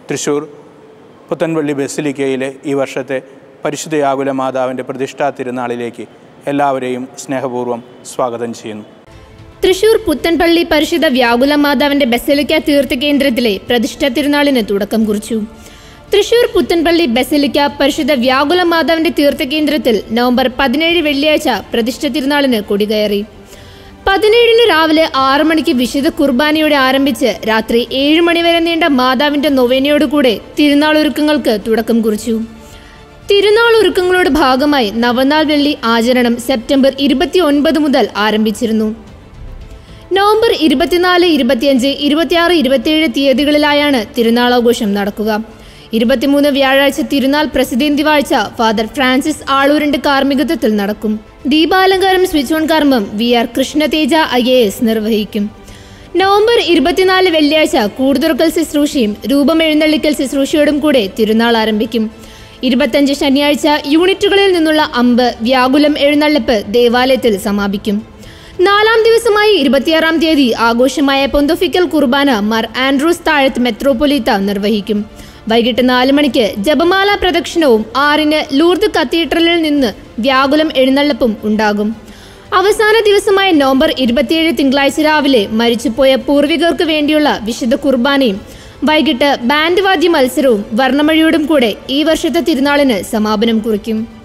തൃശ്ശൂർ പുത്തൻപള്ളി ബസിലിക്കയിലെ ഈ വർഷത്തെ പരിശുദ്ധ യാകുല മാതാവിൻ്റെ പ്രതിഷ്ഠാ തിരുനാളിലേക്ക് എല്ലാവരെയും സ്നേഹപൂർവ്വം സ്വാഗതം ചെയ്യുന്നു തൃശൂർ പുത്തൻപള്ളി പരിശുദ്ധ വ്യാകുല മാതാവിന്റെ ബസലിക്ക തീർത്ഥ കേന്ദ്രത്തിലെ പ്രതിഷ്ഠ തിരുനാളിന് തുടക്കം കുറിച്ചു തൃശൂർ പുത്തൻപള്ളി ബസലിക്ക പരിശുദ്ധ വ്യാകുല മാതാവിന്റെ തീർത്ഥ കേന്ദ്രത്തിൽ നവംബർ പതിനേഴ് വെള്ളിയാഴ്ച പ്രതിഷ്ഠ തിരുനാളിന് കൊടികയറി പതിനേഴിന് രാവിലെ ആറു മണിക്ക് വിശുദ്ധ കുർബാനയോടെ ആരംഭിച്ച് രാത്രി ഏഴ് മണിവരെ നീണ്ട മാതാവിന്റെ നൊവേനയോടുകൂടെ തിരുനാൾ ഒരുക്കങ്ങൾക്ക് തുടക്കം കുറിച്ചു തിരുനാൾ ഒരുക്കങ്ങളുടെ ഭാഗമായി നവനാൾ വെള്ളി ആചരണം സെപ്റ്റംബർ ഇരുപത്തി ഒൻപത് മുതൽ ആരംഭിച്ചിരുന്നു നവംബർ ഇരുപത്തിനാല് ഇരുപത്തിയഞ്ച് ഇരുപത്തിയാറ് ഇരുപത്തിയേഴ് തീയതികളിലായാണ് തിരുനാളാഘോഷം നടക്കുക ഇരുപത്തിമൂന്ന് വ്യാഴാഴ്ച തിരുനാൾ പ്രസിദ്ധേന്തി വാഴ്ച ഫാദർ ഫ്രാൻസിസ് ആളൂരിന്റെ കാർമ്മികത്വത്തിൽ നടക്കും ദീപാലങ്കാരം സ്വിച്ച് ഓൺ കർമ്മം V R Krishnateja I A S നിർവഹിക്കും നവംബർ ഇരുപത്തിനാല് വെള്ളിയാഴ്ച കൂടുതുറക്കൽ ശുശ്രൂഷയും രൂപം എഴുന്നള്ളിക്കൽ ശുശ്രൂഷയോടും കൂടെ തിരുനാൾ ആരംഭിക്കും ഇരുപത്തഞ്ച് ശനിയാഴ്ച യൂണിറ്റുകളിൽ നിന്നുള്ള അമ്പ് വ്യാകുലം എഴുന്നള്ളിപ്പ് ദേവാലയത്തിൽ സമാപിക്കും നാലാം ദിവസമായി ഇരുപത്തിയാറാം തീയതി ആഘോഷമായ പൊന്തോഫിക്കൽ കുർബാന മാർ ആൻഡ്രൂസ് താഴത്ത് മെത്രോപൊലീത്ത നിർവഹിക്കും വൈകിട്ട് നാല് മണിക്ക് ജപമാല പ്രദക്ഷിണവും ആറിന് ലൂർദ് കത്തീഡ്രലിൽ നിന്ന് വ്യാകുലം എഴുന്നള്ളപ്പും ഉണ്ടാകും അവസാന ദിവസമായ നവംബർ ഇരുപത്തിയേഴ് തിങ്കളാഴ്ച രാവിലെ മരിച്ചുപോയ പൂർവികർക്ക് വേണ്ടിയുള്ള വിശുദ്ധ കുർബാനയും വൈകിട്ട് ബാൻഡ് വാദ്യ മത്സരവും വർണ്ണമഴിയോടും കൂടെ ഈ വർഷത്തെ തിരുനാളിന് സമാപനം കുറിക്കും